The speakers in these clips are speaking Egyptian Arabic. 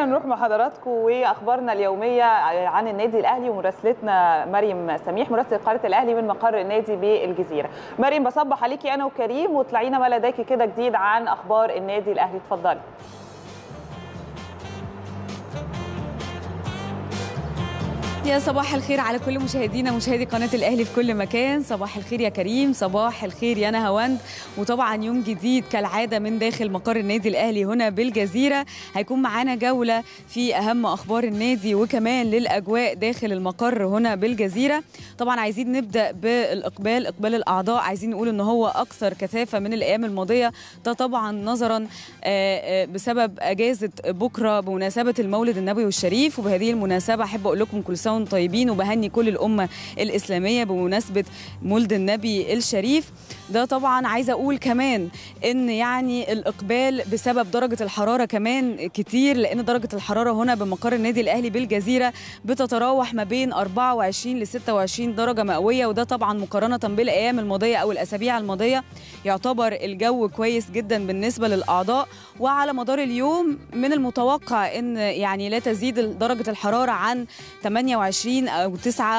نروح مع حضراتكم واخبارنا اليوميه عن النادي الاهلي ومراسلتنا مريم سميح مراسله قناه الاهلي من مقر النادي بالجزيره. مريم بصبح عليكي انا وكريم وطلعينا ما لديكي كده جديد عن اخبار النادي الاهلي اتفضلي. يا صباح الخير على كل مشاهدينا مشاهدي قناة الأهلي في كل مكان صباح الخير يا كريم صباح الخير يا نهاوند وطبعا يوم جديد كالعادة من داخل مقر النادي الأهلي هنا بالجزيرة هيكون معانا جولة في أهم أخبار النادي وكمان للأجواء داخل المقر هنا بالجزيرة طبعا عايزين نبدأ بالإقبال إقبال الأعضاء عايزين نقول إن هو أكثر كثافة من الأيام الماضية ده طبعا نظرا بسبب أجازة بكرة بمناسبة المولد النبوي الشريف وبهذه المناسبة أحب أقول لكم كل سنة وانتم طيبين وبهني كل الأمة الإسلامية بمناسبة مولد النبي الشريف ده طبعا عايزة أقول كمان إن يعني الإقبال بسبب درجة الحرارة كمان كتير لأن درجة الحرارة هنا بمقر النادي الأهلي بالجزيرة بتتراوح ما بين 24 ل 26 درجة مئوية وده طبعا مقارنة بالأيام الماضية أو الأسابيع الماضية يعتبر الجو كويس جدا بالنسبة للأعضاء وعلى مدار اليوم من المتوقع إن يعني لا تزيد درجة الحرارة عن 28 أو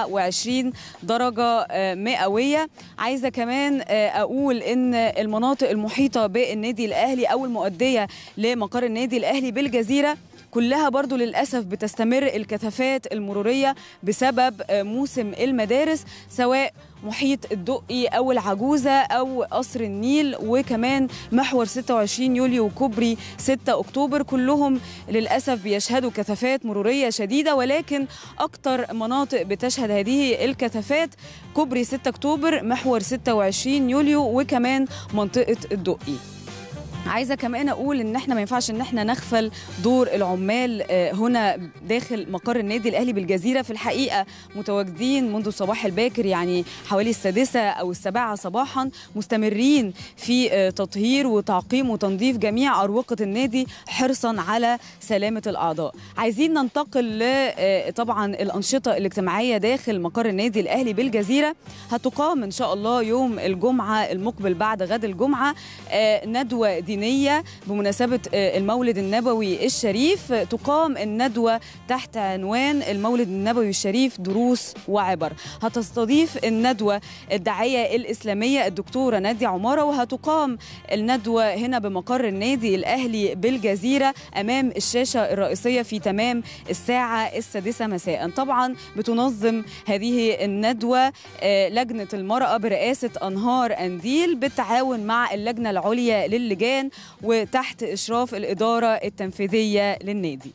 29 درجة مئوية عايزة كمان أقول إن المناطق المحيطة بالنادي الأهلي أو المؤدية لمقر النادي الأهلي بالجزيرة كلها برضو للأسف بتستمر الكثافات المرورية بسبب موسم المدارس سواء محيط الدقي أو العجوزة أو قصر النيل وكمان محور 26 يوليو وكوبري 6 أكتوبر كلهم للأسف بيشهدوا كثافات مرورية شديدة ولكن أكثر مناطق بتشهد هذه الكثافات كوبري 6 أكتوبر محور 26 يوليو وكمان منطقة الدقي عايزه كمان اقول ان احنا ما ينفعش ان احنا نغفل دور العمال هنا داخل مقر النادي الاهلي بالجزيره في الحقيقه متواجدين منذ الصباح الباكر يعني حوالي السادسه او السابعه صباحا مستمرين في تطهير وتعقيم وتنظيف جميع اروقه النادي حرصا على سلامه الاعضاء عايزين ننتقل طبعا الانشطه الاجتماعيه داخل مقر النادي الاهلي بالجزيره هتقام ان شاء الله يوم الجمعه المقبل بعد غد الجمعه ندوه دينية بمناسبة المولد النبوي الشريف تقام الندوة تحت عنوان المولد النبوي الشريف دروس وعبر هتستضيف الندوة الداعية الإسلامية الدكتورة نادية عمارة وهتقام الندوة هنا بمقر النادي الأهلي بالجزيرة أمام الشاشة الرئيسية في تمام الساعة السادسة مساء طبعا بتنظم هذه الندوة لجنة المرأة برئاسة أنهار أنديل بالتعاون مع اللجنة العليا للجان وتحت إشراف الإدارة التنفيذية للنادي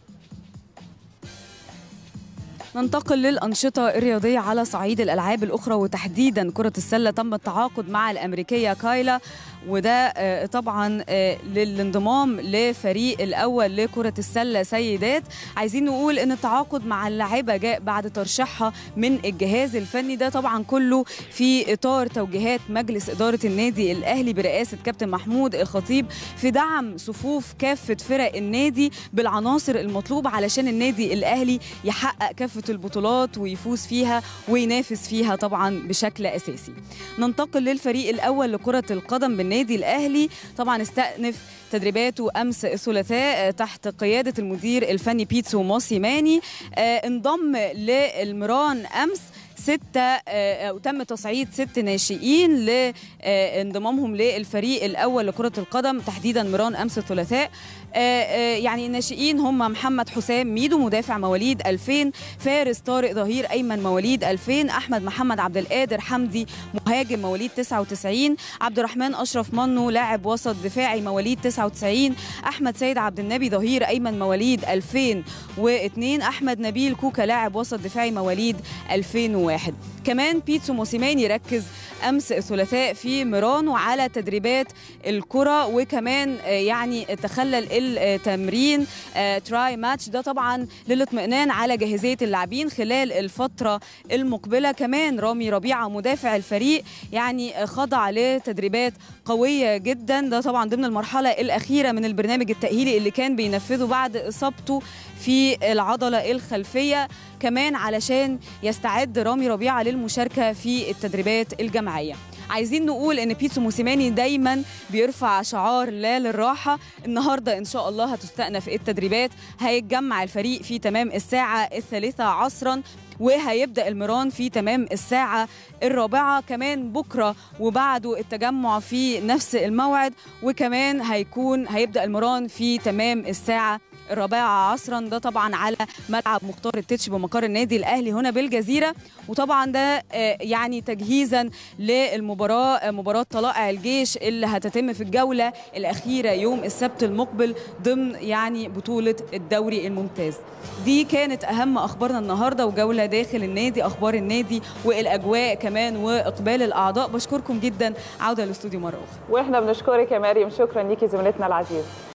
ننتقل للأنشطة الرياضية على صعيد الألعاب الأخرى وتحديدا كرة السلة تم التعاقد مع الأمريكية كايلا وده طبعا للانضمام لفريق الاول لكره السله سيدات عايزين نقول ان التعاقد مع اللاعبه جاء بعد ترشيحها من الجهاز الفني ده طبعا كله في اطار توجيهات مجلس اداره النادي الاهلي برئاسه كابتن محمود الخطيب في دعم صفوف كافه فرق النادي بالعناصر المطلوبه علشان النادي الاهلي يحقق كافه البطولات ويفوز فيها وينافس فيها طبعا بشكل اساسي ننتقل للفريق الاول لكره القدم بالنادي النادي الاهلي طبعا استأنف تدريباته امس الثلاثاء تحت قياده المدير الفني بيتسو موسيماني انضم للمران امس ستة أو تم تصعيد ست ناشئين لانضمامهم للفريق الأول لكرة القدم تحديدا مران أمس الثلاثاء يعني الناشئين هم محمد حسام ميدو مدافع مواليد 2000 فارس طارق ظهير أيمن مواليد 2000 أحمد محمد عبد القادر حمدي مهاجم مواليد 99 عبد الرحمن أشرف منو لاعب وسط دفاعي مواليد 99 أحمد سيد عبد النبي ظهير أيمن مواليد 2002 أحمد نبيل كوكا لاعب وسط دفاعي مواليد 2001 كمان بيتسو موسيماني ركز امس الثلاثاء في ميرانو على تدريبات الكره وكمان يعني تخلل التمرين تراي ماتش ده طبعا للاطمئنان على جاهزيه اللاعبين خلال الفتره المقبله كمان رامي ربيعه مدافع الفريق يعني خضع لتدريبات قويه جدا ده طبعا ضمن المرحله الاخيره من البرنامج التاهيلي اللي كان بينفذه بعد اصابته في العضله الخلفيه كمان علشان يستعد رامي ربيعه للمشاركه في التدريبات الجماعيه عايزين نقول ان بيتسو موسيماني دايما بيرفع شعار لا للراحه النهارده ان شاء الله هتستأنف التدريبات هيتجمع الفريق في تمام الساعه الثالثه عصرا وهيبدا المران في تمام الساعه الرابعه كمان بكره وبعده التجمع في نفس الموعد وكمان هيكون هيبدا المران في تمام الساعه الرابعة عصرا ده طبعا على ملعب مختار التتش بمقر النادي الأهلي هنا بالجزيرة وطبعا ده يعني تجهيزا للمباراة مباراة طلائع الجيش اللي هتتم في الجولة الأخيرة يوم السبت المقبل ضمن يعني بطولة الدوري الممتاز دي كانت أهم أخبارنا النهاردة وجولة داخل النادي أخبار النادي والأجواء كمان وإقبال الأعضاء بشكركم جدا عودة للاستوديو مرة أخرى واحنا بنشكرك يا مريم شكرا ليكي زميلتنا العزيزه